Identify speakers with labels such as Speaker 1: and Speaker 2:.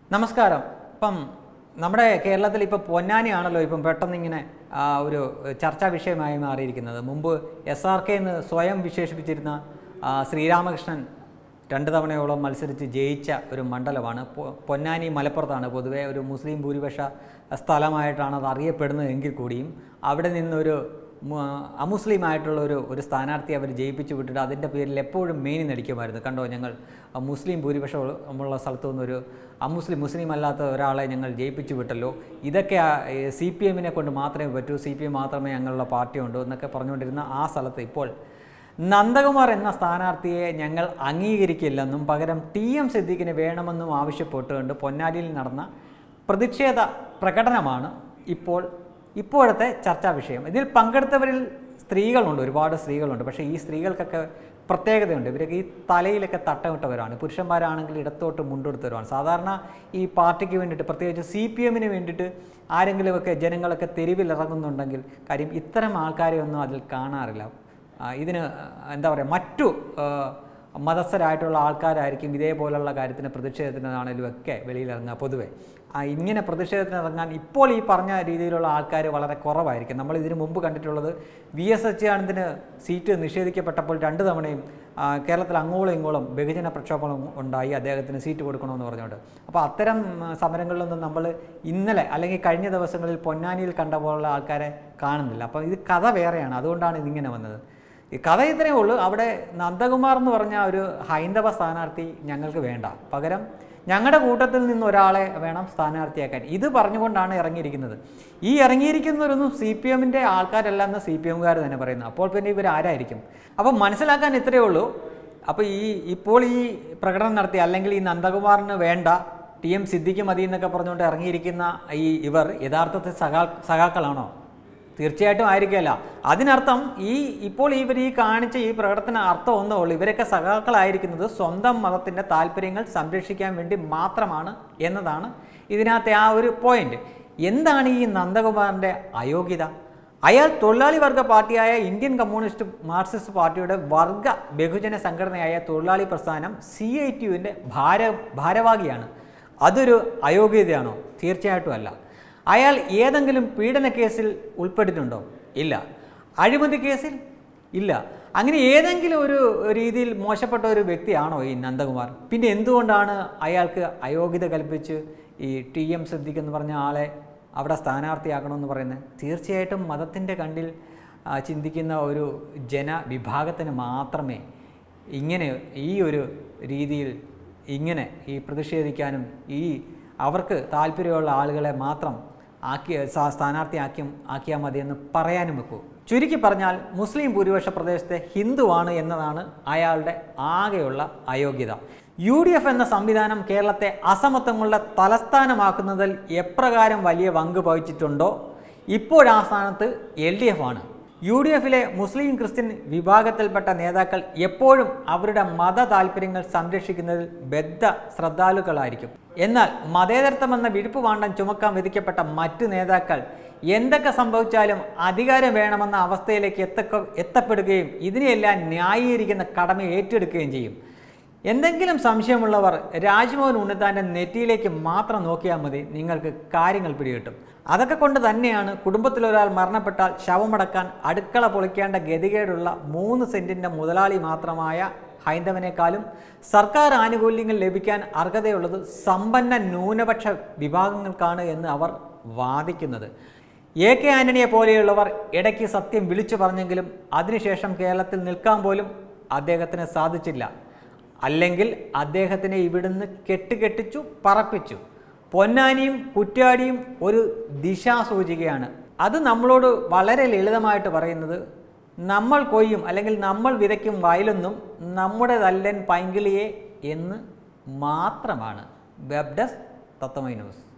Speaker 1: നമസ്കാരം ഇപ്പം നമ്മുടെ കേരളത്തിൽ ഇപ്പോൾ പൊന്നാനിയാണല്ലോ ഇപ്പം പെട്ടെന്ന് ഇങ്ങനെ ആ, ഒരു ചർച്ചാ വിഷയമായി മാറിയിരിക്കുന്നത് മുമ്പ് എസ് ആർ കെ എന്ന് സ്വയം വിശേഷിപ്പിച്ചിരുന്ന ആ, ശ്രീരാമകൃഷ്ണൻ രണ്ട് തവണയോളം മത്സരിച്ച് ജയിച്ച ഒരു മണ്ഡലമാണ് പൊ- പൊന്നാനി മലപ്പുറത്താണ് പൊതുവെ ഒരു മുസ്ലിം ഭൂരിപക്ഷ സ്ഥലമായിട്ടാണ് അത് അറിയപ്പെടുന്നത് എങ്കിൽ കൂടിയും അവിടെ നിന്നൊരു മു- അമുസ്ലിം ആയിട്ടുള്ള ഒരു ഒരു സ്ഥാനാർത്ഥി അവർ ജയിപ്പിച്ചു വിട്ടിട്ട് അതിൻ്റെ പേരിൽ എപ്പോഴും മേനി നടിക്കുമായിരുന്നു കണ്ടോ ഞങ്ങൾ ആ, മുസ്ലിം ഭൂരിപക്ഷം ഉള്ള സ്ഥലത്തു നിന്നൊരു അമുസ്ലിം മുസ്ലിം അല്ലാത്ത ഒരാളെ ഞങ്ങൾ ജയിപ്പിച്ചു വിട്ടല്ലോ ഇതൊക്കെ സി പി എമ്മിനെ കൊണ്ട് മാത്രമേ പറ്റൂ സി പി എം മാത്രമേ ഞങ്ങളുടെ പാർട്ടിയുണ്ടോ എന്നൊക്കെ പറഞ്ഞുകൊണ്ടിരുന്ന ആ സ്ഥലത്ത് ഇപ്പോൾ നന്ദകുമാർ എന്ന സ്ഥാനാർത്ഥിയെ ഞങ്ങൾ അംഗീകരിക്കില്ലെന്നും പകരം ടി എം സിദ്ദീഖിനെ വേണമെന്നും ആവശ്യപ്പെട്ടുകൊണ്ട് പൊന്നാനിയിൽ നടന്ന പ്രതിഷേധ പ്രകടനമാണ് ഇപ്പോൾ ഇപ്പോഴത്തെ ചർച്ചാ വിഷയം ഇതിൽ പങ്കെടുത്തവരിൽ സ്ത്രീകളുണ്ട് ഒരുപാട് സ്ത്രീകളുണ്ട് പക്ഷേ ഈ സ്ത്രീകൾക്കൊക്കെ പ്രത്യേകതയുണ്ട് ഇവരൊക്കെ ഈ തലയിലൊക്കെ തട്ടമിട്ടവരാണ് പുരുഷന്മാരാണെങ്കിൽ ഇടത്തോട്ട് മുണ്ടെടുത്തവരാണ് സാധാരണ ഈ പാർട്ടിക്ക് വേണ്ടിയിട്ട് പ്രത്യേകിച്ച് സി പി എമ്മിന് വേണ്ടിയിട്ട് ആരെങ്കിലുമൊക്കെ ജനങ്ങളൊക്കെ തെരുവിൽ ഇറങ്ങുന്നുണ്ടെങ്കിൽ കാര്യം ഇത്തരം ആൾക്കാരെ ഒന്നും അതിൽ കാണാറില്ല ആ, ഇതിന് എന്താ പറയുക മറ്റു ആ, മതസ്ഥരായിട്ടുള്ള ആൾക്കാരായിരിക്കും ഇതേപോലുള്ള കാര്യത്തിന് പ്രതിഷേധത്തിനാണെങ്കിലും ഒക്കെ വെളിയിലിറങ്ങുക പൊതുവെ ആ, ഇങ്ങനെ പ്രതിഷേധത്തിന് ഇറങ്ങാൻ ഇപ്പോൾ ഈ പറഞ്ഞ രീതിയിലുള്ള ആൾക്കാർ വളരെ കുറവായിരിക്കും നമ്മൾ ഇതിനു മുമ്പ് കണ്ടിട്ടുള്ളത് വി എസ് അച്യുതാനന്ദന് സീറ്റ് നിഷേധിക്കപ്പെട്ടപ്പോൾ രണ്ട് തവണയും ആ, കേരളത്തിൽ അങ്ങോളം ഇങ്ങോളം ബഹുജന പ്രക്ഷോഭം ഉണ്ടായി അദ്ദേഹത്തിന് സീറ്റ് കൊടുക്കണമെന്ന് പറഞ്ഞുകൊണ്ട് അപ്പോൾ അത്തരം ആ, സമരങ്ങളിലൊന്നും നമ്മൾ ഇന്നലെ അല്ലെങ്കിൽ കഴിഞ്ഞ ദിവസങ്ങളിൽ പൊന്നാനിയിൽ കണ്ട പോലുള്ള ആൾക്കാരെ കാണുന്നില്ല അപ്പോൾ ഇത് കഥ വേറെയാണ് അതുകൊണ്ടാണ് ഇതിങ്ങനെ വന്നത് ഈ കഥ ഇത്രയേ ഉള്ളൂ അവിടെ നന്ദകുമാർ എന്ന് പറഞ്ഞ ഒരു ഹൈന്ദവ സ്ഥാനാർത്ഥി ഞങ്ങൾക്ക് വേണ്ട പകരം ഞങ്ങളുടെ കൂട്ടത്തിൽ നിന്ന് ഒരാളെ വേണം സ്ഥാനാർത്ഥിയാക്കാൻ ഇത് പറഞ്ഞുകൊണ്ടാണ് ഇറങ്ങിയിരിക്കുന്നത് ഈ ഇറങ്ങിയിരിക്കുന്നവരൊന്നും സി പി എമ്മിൻ്റെ ആൾക്കാരല്ല എന്ന് സി പി എമ്മുകാർ തന്നെ പറയുന്നു അപ്പോൾ പിന്നെ ഇവർ ആരായിരിക്കും അപ്പം മനസ്സിലാക്കാൻ ഇത്രയേ ഉള്ളൂ അപ്പോൾ ഈ ഇപ്പോൾ ഈ പ്രകടനം നടത്തി അല്ലെങ്കിൽ ഈ നന്ദകുമാറിന് വേണ്ട ടി എം സിദ്ദിഖ് മതി എന്നൊക്കെ പറഞ്ഞുകൊണ്ട് ഇറങ്ങിയിരിക്കുന്ന ഈ ഇവർ യഥാർത്ഥത്തിൽ സഹാ സഖാക്കളാണോ തീർച്ചയായിട്ടും ആയിരിക്കില്ല അതിനർത്ഥം ഈ ഇപ്പോൾ ഇവർ ഈ കാണിച്ച ഈ പ്രകടനത്തിന് അർത്ഥം ഒന്നേ ഉള്ളൂ ഇവരൊക്കെ സഖാക്കളായിരിക്കുന്നത് സ്വന്തം മതത്തിൻ്റെ താല്പര്യങ്ങൾ സംരക്ഷിക്കാൻ വേണ്ടി മാത്രമാണ് എന്നതാണ് ഇതിനകത്തെ ആ ഒരു പോയിന്റ് എന്താണ് ഈ നന്ദകുമാറിൻ്റെ അയോഗ്യത അയാൾ തൊഴിലാളി വർഗ പാർട്ടിയായ ഇന്ത്യൻ കമ്മ്യൂണിസ്റ്റ് മാർക്സിസ്റ്റ് പാർട്ടിയുടെ വർഗ ബഹുജന സംഘടനയായ തൊഴിലാളി പ്രസ്ഥാനം സി ഐ ടി യുവിൻ്റെ ഭാര ഭാരവാഹിയാണ് അതൊരു അയോഗ്യതയാണോ തീർച്ചയായിട്ടും അല്ല അയാൾ ഏതെങ്കിലും പീഡന കേസിൽ ഉൾപ്പെട്ടിട്ടുണ്ടോ ഇല്ല അഴിമതി കേസിൽ ഇല്ല അങ്ങനെ ഏതെങ്കിലും ഒരു രീതിയിൽ മോശപ്പെട്ട ഒരു വ്യക്തിയാണോ ഈ നന്ദകുമാർ പിന്നെ എന്തുകൊണ്ടാണ് അയാൾക്ക് അയോഗ്യത കൽപ്പിച്ച് ഈ ടി എം സിദ്ദിഖ് എന്ന് പറഞ്ഞ ആളെ അവിടെ സ്ഥാനാർത്ഥിയാക്കണമെന്ന് പറയുന്നത് തീർച്ചയായിട്ടും മതത്തിൻ്റെ കണ്ണിൽ ആ, ചിന്തിക്കുന്ന ഒരു ജനവിഭാഗത്തിന് മാത്രമേ ഇങ്ങനെ ഈ ഒരു രീതിയിൽ ഇങ്ങനെ ഈ പ്രതിഷേധിക്കാനും ഈ അവർക്ക് താല്പര്യമുള്ള ആളുകളെ മാത്രം ആക്കി സ്ഥാ- സ്ഥാനാർത്ഥിയാക്കിയും ആക്കിയാൽ മതിയെന്ന് പറയാനും വെക്കൂ ചുരുക്കി പറഞ്ഞാൽ മുസ്ലിം ഭൂരിപക്ഷ പ്രദേശത്തെ ഹിന്ദുവാണ് എന്നതാണ് അയാളുടെ ആകെയുള്ള അയോഗ്യത യു ഡി എഫ് എന്ന സംവിധാനം കേരളത്തെ അസമത്വങ്ങളുടെ തലസ്ഥാനമാക്കുന്നതിൽ എപ്രകാരം വലിയ പങ്ക് വഹിച്ചിട്ടുണ്ടോ ഇപ്പോഴാ സ്ഥാനത്ത് എൽ ഡി എഫ് ആണ് യു ഡി എഫിലെ മുസ്ലിം ക്രിസ്ത്യൻ വിഭാഗത്തിൽപ്പെട്ട നേതാക്കൾ എപ്പോഴും അവരുടെ മത താല്പര്യങ്ങൾ സംരക്ഷിക്കുന്നതിൽ ബദ്ധ ശ്രദ്ധാലുക്കളായിരിക്കും എന്നാൽ മതേതരത്വം എന്ന വിഴുപ്പ് വാണ്ടം ചുമക്കാൻ വിധിക്കപ്പെട്ട മറ്റു നേതാക്കൾ എന്തൊക്കെ സംഭവിച്ചാലും അധികാരം വേണമെന്ന അവസ്ഥയിലേക്ക് എത്തക്ക എത്തപ്പെടുകയും ഇതിനെയെല്ലാം ന്യായീകരിക്കുന്ന കടമ ഏറ്റെടുക്കുകയും ചെയ്യും എന്തെങ്കിലും സംശയമുള്ളവർ രാജ്മോഹൻ ഉണ്ണിത്താൻ്റെ നെറ്റിയിലേക്ക് മാത്രം നോക്കിയാൽ മതി നിങ്ങൾക്ക് കാര്യങ്ങൾ പിടികിട്ടും അതൊക്കെ കൊണ്ട് തന്നെയാണ് കുടുംബത്തിലൊരാൾ മരണപ്പെട്ടാൽ ശവമടക്കാൻ അടുക്കള പൊളിക്കേണ്ട ഗതികേടുള്ള മൂന്ന് സെൻറ്റിൻ്റെ മുതലാളി മാത്രമായ ഹൈന്ദവനേക്കാളും സർക്കാർ ആനുകൂല്യങ്ങൾ ലഭിക്കാൻ അർഹതയുള്ളത് സമ്പന്ന ന്യൂനപക്ഷ വിഭാഗങ്ങൾക്കാണ് എന്ന് അവർ വാദിക്കുന്നത് എ കെ ആന്റണിയെ പോലെയുള്ളവർ ഇടയ്ക്ക് സത്യം വിളിച്ചു പറഞ്ഞെങ്കിലും അതിനുശേഷം കേരളത്തിൽ നിൽക്കാൻ പോലും അദ്ദേഹത്തിന് സാധിച്ചില്ല അല്ലെങ്കിൽ അദ്ദേഹത്തിനെ ഇവിടുന്ന് കെട്ടുകെട്ടിച്ചു പറപ്പിച്ചു പൊന്നാനിയും കുറ്റ്യാടിയും ഒരു ദിശാസൂചികയാണ് അത് നമ്മളോട് വളരെ ലളിതമായിട്ട് പറയുന്നത് നമ്മൾ കൊയ്യും അല്ലെങ്കിൽ നമ്മൾ വിതയ്ക്കും വയലൊന്നും നമ്മുടെ തല്ലൻ പൈങ്കിളിയെ എന്ന് മാത്രമാണ് വെബ് ഡെസ്ക് തത്വമൈ ന്യൂസ്